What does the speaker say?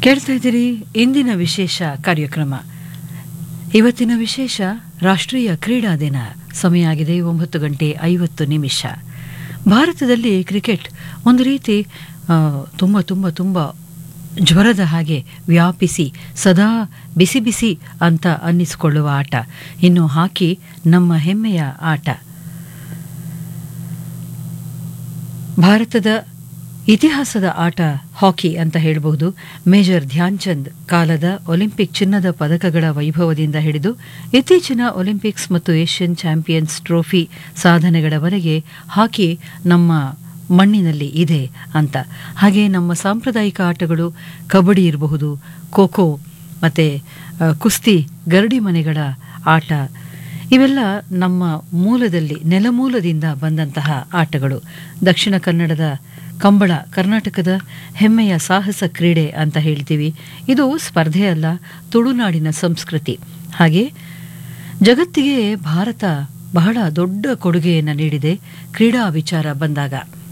ಕೇಳ್ತಾ ಇದ್ದೀರಿ ಇಂದಿನ ವಿಶೇಷ ಕಾರ್ಯಕ್ರಮ ಇವತ್ತಿನ ವಿಶೇಷ ರಾಷ್ಟ್ರೀಯ ಕ್ರೀಡಾ ದಿನ ಸಮಯ ಆಗಿದೆ ಒಂಬತ್ತು ಗಂಟೆ ಐವತ್ತು ನಿಮಿಷ ಭಾರತದಲ್ಲಿ ಕ್ರಿಕೆಟ್ ಒಂದು ರೀತಿ ಆ, ತುಂಬ ತುಂಬ ತುಂಬ ಜ್ವರದ ಹಾಗೆ ವ್ಯಾಪಿಸಿ ಸದಾ ಬಿಸಿ ಬಿಸಿ ಅಂತ ಅನ್ನಿಸಿಕೊಳ್ಳುವ ಆಟ ಇನ್ನು ಹಾಕಿ ನಮ್ಮ ಹೆಮ್ಮೆಯ ಆಟ ಭಾರತದ ಇತಿಹಾಸದ ಆಟ ಹಾಕಿ ಅಂತ ಹೇಳಬಹುದು ಮೇಜರ್ ಧ್ಯಾನ್ ಚಂದ್ ಕಾಲದ ಒಲಿಂಪಿಕ್ ಚಿನ್ನದ ಪದಕಗಳ ವೈಭವದಿಂದ ಹಿಡಿದು ಇತ್ತೀಚಿನ ಒಲಿಂಪಿಕ್ಸ್ ಮತ್ತು ಏಷ್ಯನ್ ಚಾಂಪಿಯನ್ಸ್ ಟ್ರೋಫಿ ಸಾಧನೆಗಳವರೆಗೆ ಹಾಕಿ ನಮ್ಮ ಮಣ್ಣಿನಲ್ಲಿ ಇದೆ ಅಂತ ಹಾಗೆ ನಮ್ಮ ಸಾಂಪ್ರದಾಯಿಕ ಆಟಗಳು ಕಬಡ್ಡಿ ಇರಬಹುದು ಖೋ ಖೋ ಮತ್ತು ಕುಸ್ತಿ ಗರಡಿ ಮನೆಗಳ ಆಟ ಇವೆಲ್ಲ ನಮ್ಮ ಮೂಲದಲ್ಲಿ ನೆಲಮೂಲದಿಂದ ಬಂದಂತಹ ಆಟಗಳು ದಕ್ಷಿಣ ಕನ್ನಡದ ಕಂಬಳ ಕರ್ನಾಟಕದ ಹೆಮ್ಮೆಯ ಸಾಹಸ ಕ್ರೀಡೆ ಅಂತ ಹೇಳ್ತೀವಿ ಇದು ಸ್ಪರ್ಧೆ ಅಲ್ಲ ತುಳುನಾಡಿನ ಸಂಸ್ಕೃತಿ ಹಾಗೆ ಜಗತ್ತಿಗೆ ಭಾರತ ಬಹಳ ದೊಡ್ಡ ಕೊಡುಗೆಯನ್ನು ನೀಡಿದೆ ಕ್ರೀಡಾ ವಿಚಾರ ಬಂದಾಗ